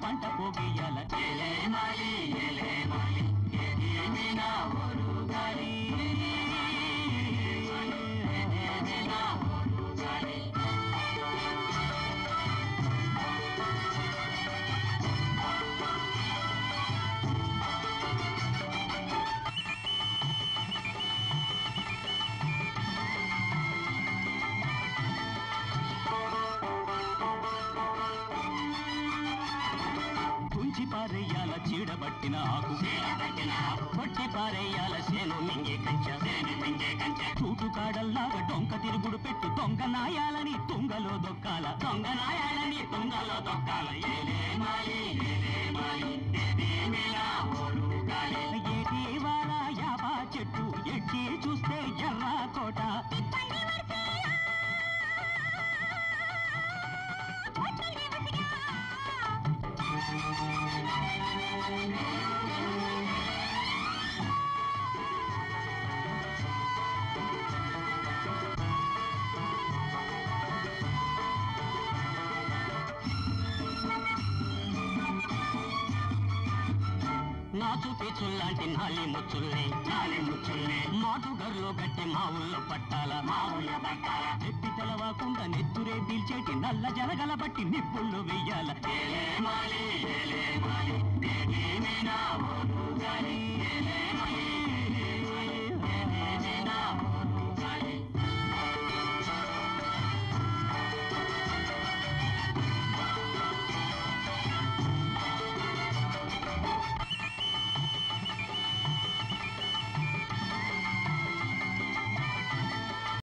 పంట పోగేయాల ఏలే మాలి ఏలే మాలి ఏమీనా ఓరుగాలి ఏమీనా ఓరుగాలి తుంచి పారేయాల చీడబట్టిన ఆకు కొట్టి పారేయాల సేను మింగే కంచ చూటు కాడల్లాగా డొంక తిరుగుడు పెట్టు దొంగ నాయాలని తుంగలో దొక్కాల దొంగ నాయాలని తుంగలో దొక్కాల ఏలే మాలి ఏలే మాలి ఏదేమిలా ఓడుగాలి. ఏటి వాల యాబా చెట్టు ఎట్టి చూస్తే ఎర్ర కోట నాచు పీచుల్లాంటి నాలి ముచ్చుల్ని నాలి ముచ్చుల్ని మాటుగర్లో గట్టి మా ఊళ్ళో పట్టాల మా ఊళ్ళో పట్టాల ఎత్తి తెలవాకుండా నెత్తురే పీల్చేటి నల్ల జరగల బట్టి నిప్పుళ్ళు వెయ్యాల ఏలే మాలి ఏలే మాలి ఏమీనా